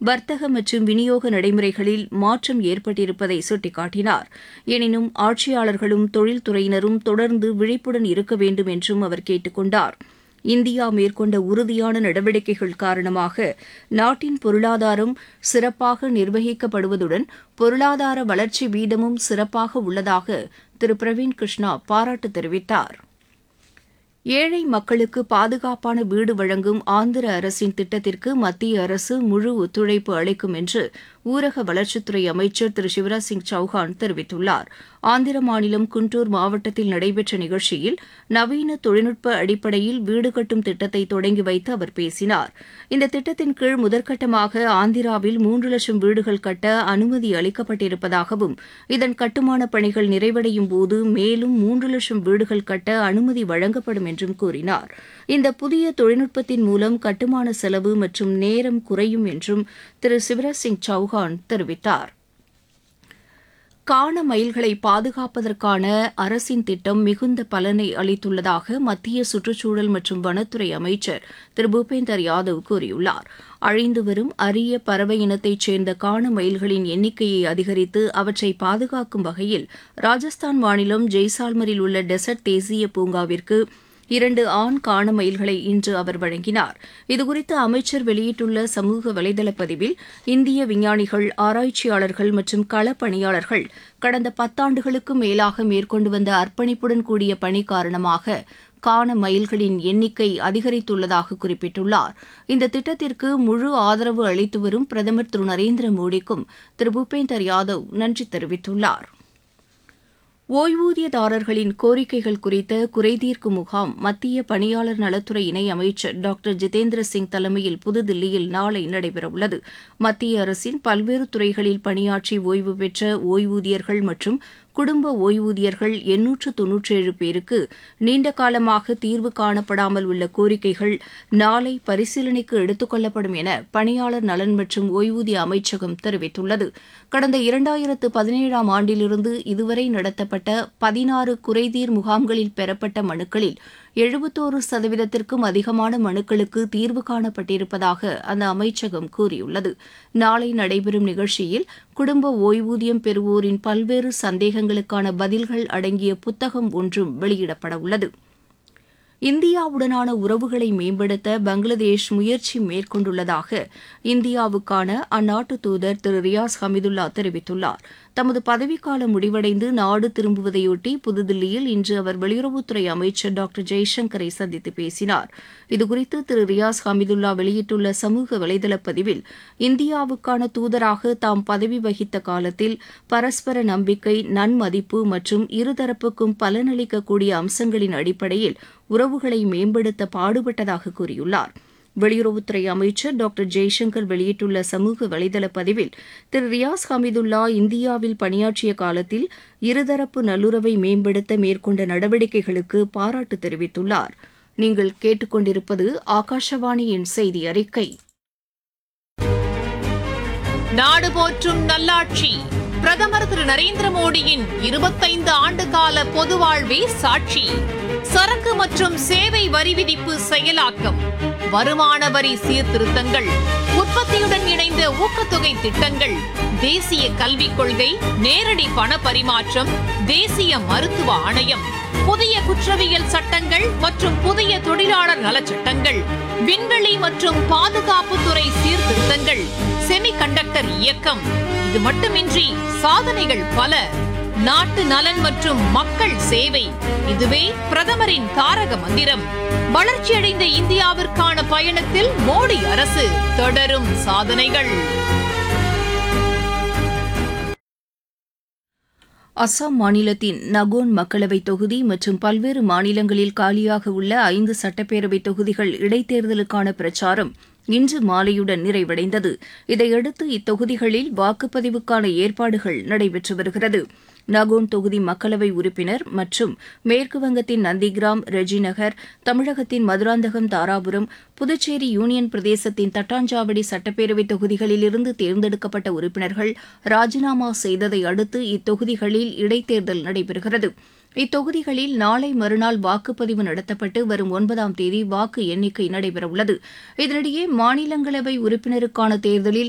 வர்த்தக மற்றும் விநியோக நடைமுறைகளில் மாற்றம் ஏற்பட்டிருப்பதை சுட்டிக்காட்டினார் எனினும் ஆட்சியாளர்களும் தொழில்துறையினரும் தொடர்ந்து விழிப்புடன் இருக்க வேண்டும் என்றும் அவர் கேட்டுக் கொண்டார் இந்தியா மேற்கொண்ட உறுதியான நடவடிக்கைகள் காரணமாக நாட்டின் பொருளாதாரம் சிறப்பாக நிர்வகிக்கப்படுவதுடன் பொருளாதார வளர்ச்சி வீதமும் சிறப்பாக உள்ளதாக திரு பிரவீன் கிருஷ்ணா பாராட்டு தெரிவித்தார் ஏழை மக்களுக்கு பாதுகாப்பான வீடு வழங்கும் ஆந்திர அரசின் திட்டத்திற்கு மத்திய அரசு முழு ஒத்துழைப்பு அளிக்கும் என்று ஊரக வளர்ச்சித்துறை அமைச்சர் திரு சிவராஜ் சிங் சௌஹான் தெரிவித்துள்ளார் ஆந்திர மாநிலம் குண்டூர் மாவட்டத்தில் நடைபெற்ற நிகழ்ச்சியில் நவீன தொழில்நுட்ப அடிப்படையில் வீடு கட்டும் திட்டத்தை தொடங்கி வைத்து அவர் பேசினார் இந்த திட்டத்தின் கீழ் முதற்கட்டமாக ஆந்திராவில் மூன்று லட்சம் வீடுகள் கட்ட அனுமதி அளிக்கப்பட்டிருப்பதாகவும் இதன் கட்டுமான பணிகள் நிறைவடையும் போது மேலும் மூன்று லட்சம் வீடுகள் கட்ட அனுமதி வழங்கப்படும் என்றும் கூறினார் இந்த புதிய தொழில்நுட்பத்தின் மூலம் கட்டுமான செலவு மற்றும் நேரம் குறையும் என்றும் திரு சிவராஜ் சிங் சௌஹான் தெரிவித்தார் காண மயில்களை பாதுகாப்பதற்கான அரசின் திட்டம் மிகுந்த பலனை அளித்துள்ளதாக மத்திய சுற்றுச்சூழல் மற்றும் வனத்துறை அமைச்சர் திரு பூபேந்தர் யாதவ் கூறியுள்ளார் அழிந்து வரும் அரிய பறவை இனத்தைச் சேர்ந்த காண மயில்களின் எண்ணிக்கையை அதிகரித்து அவற்றை பாதுகாக்கும் வகையில் ராஜஸ்தான் மாநிலம் ஜெய்சால்மரில் உள்ள டெசர்ட் தேசிய பூங்காவிற்கு இரண்டு ஆண் காண மயில்களை இன்று அவர் வழங்கினார் இதுகுறித்து அமைச்சர் வெளியிட்டுள்ள சமூக வலைதள பதிவில் இந்திய விஞ்ஞானிகள் ஆராய்ச்சியாளர்கள் மற்றும் களப்பணியாளர்கள் கடந்த பத்தாண்டுகளுக்கும் மேலாக மேற்கொண்டு வந்த அர்ப்பணிப்புடன் கூடிய பணி காரணமாக காண மயில்களின் எண்ணிக்கை அதிகரித்துள்ளதாக குறிப்பிட்டுள்ளார் இந்த திட்டத்திற்கு முழு ஆதரவு அளித்து வரும் பிரதமர் திரு நரேந்திர மோடிக்கும் திரு பூபேந்தர் யாதவ் நன்றி தெரிவித்துள்ளார் ஓய்வூதியதாரர்களின் கோரிக்கைகள் குறித்த குறைதீர்க்கும் முகாம் மத்திய பணியாளர் நலத்துறை இணை அமைச்சர் டாக்டர் ஜிதேந்திர சிங் தலைமையில் புதுதில்லியில் நாளை நடைபெறவுள்ளது மத்திய அரசின் பல்வேறு துறைகளில் பணியாற்றி ஓய்வு பெற்ற ஓய்வூதியர்கள் மற்றும் குடும்ப ஓய்வூதியர்கள் எண்ணூற்று தொன்னூற்றேழு பேருக்கு நீண்ட காலமாக தீர்வு காணப்படாமல் உள்ள கோரிக்கைகள் நாளை பரிசீலனைக்கு எடுத்துக் கொள்ளப்படும் என பணியாளர் நலன் மற்றும் ஓய்வூதிய அமைச்சகம் தெரிவித்துள்ளது கடந்த இரண்டாயிரத்து பதினேழாம் ஆண்டிலிருந்து இதுவரை நடத்தப்பட்ட பதினாறு குறைதீர் முகாம்களில் பெறப்பட்ட மனுக்களில் எழுபத்தோரு சதவீதத்திற்கும் அதிகமான மனுக்களுக்கு தீர்வு காணப்பட்டிருப்பதாக அந்த அமைச்சகம் கூறியுள்ளது நாளை நடைபெறும் நிகழ்ச்சியில் குடும்ப ஓய்வூதியம் பெறுவோரின் பல்வேறு சந்தேகங்களுக்கான பதில்கள் அடங்கிய புத்தகம் ஒன்றும் வெளியிடப்பட உள்ளது இந்தியாவுடனான உறவுகளை மேம்படுத்த பங்களாதேஷ் முயற்சி மேற்கொண்டுள்ளதாக இந்தியாவுக்கான அந்நாட்டு தூதர் திரு ரியாஸ் ஹமிதுல்லா தெரிவித்துள்ளார் தமது பதவிக்காலம் முடிவடைந்து நாடு திரும்புவதையொட்டி புதுதில்லியில் இன்று அவர் வெளியுறவுத்துறை அமைச்சர் டாக்டர் ஜெய்சங்கரை சந்தித்து பேசினார் இதுகுறித்து திரு ரியாஸ் ஹமிதுல்லா வெளியிட்டுள்ள சமூக வலைதள பதிவில் இந்தியாவுக்கான தூதராக தாம் பதவி வகித்த காலத்தில் பரஸ்பர நம்பிக்கை நன்மதிப்பு மற்றும் இருதரப்புக்கும் பலனளிக்கக்கூடிய அம்சங்களின் அடிப்படையில் உறவுகளை மேம்படுத்த பாடுபட்டதாக கூறியுள்ளார் வெளியுறவுத்துறை அமைச்சர் டாக்டர் ஜெய்சங்கர் வெளியிட்டுள்ள சமூக வலைதள பதிவில் திரு ரியாஸ் ஹமிதுல்லா இந்தியாவில் பணியாற்றிய காலத்தில் இருதரப்பு நல்லுறவை மேம்படுத்த மேற்கொண்ட நடவடிக்கைகளுக்கு பாராட்டு தெரிவித்துள்ளார் நீங்கள் கேட்டுக்கொண்டிருப்பது ஆகாஷவாணியின் செய்தி அறிக்கை நாடு போற்றும் நல்லாட்சி பிரதமர் திரு நரேந்திர மோடியின் இருபத்தைந்து ஆண்டு கால பொது வாழ்வே சாட்சி சரக்கு மற்றும் சேவை வரி விதிப்பு செயலாக்கம் வருமான வரி சீர்திருத்தங்கள் உற்பத்தியுடன் இணைந்த ஊக்கத்தொகை திட்டங்கள் தேசிய கல்விக் கொள்கை நேரடி பண பரிமாற்றம் தேசிய மருத்துவ ஆணையம் புதிய குற்றவியல் சட்டங்கள் மற்றும் புதிய தொழிலாளர் நலச்சட்டங்கள் விண்வெளி மற்றும் பாதுகாப்புத்துறை சீர்திருத்தங்கள் செமிகண்டக்டர் இயக்கம் இது மட்டுமின்றி சாதனைகள் பல நாட்டு நலன் மற்றும் மக்கள் சேவை இதுவே பிரதமரின் தாரக மந்திரம் வளர்ச்சியடைந்த இந்தியாவிற்கான பயணத்தில் மோடி அரசு தொடரும் சாதனைகள் அசாம் மாநிலத்தின் நகோன் மக்களவைத் தொகுதி மற்றும் பல்வேறு மாநிலங்களில் காலியாக உள்ள ஐந்து சட்டப்பேரவைத் தொகுதிகள் இடைத்தேர்தலுக்கான பிரச்சாரம் இன்று மாலையுடன் நிறைவடைந்தது இதையடுத்து இத்தொகுதிகளில் வாக்குப்பதிவுக்கான ஏற்பாடுகள் நடைபெற்று வருகிறது நகோன் தொகுதி மக்களவை உறுப்பினர் மற்றும் மேற்குவங்கத்தின் நந்திகிராம் ரெஜிநகர் தமிழகத்தின் மதுராந்தகம் தாராபுரம் புதுச்சேரி யூனியன் பிரதேசத்தின் தட்டாஞ்சாவடி சட்டப்பேரவை தொகுதிகளிலிருந்து தேர்ந்தெடுக்கப்பட்ட உறுப்பினர்கள் ராஜினாமா செய்ததை அடுத்து இத்தொகுதிகளில் இடைத்தேர்தல் நடைபெறுகிறது இத்தொகுதிகளில் நாளை மறுநாள் வாக்குப்பதிவு நடத்தப்பட்டு வரும் ஒன்பதாம் தேதி வாக்கு எண்ணிக்கை நடைபெறவுள்ளது இதனிடையே மாநிலங்களவை உறுப்பினருக்கான தேர்தலில்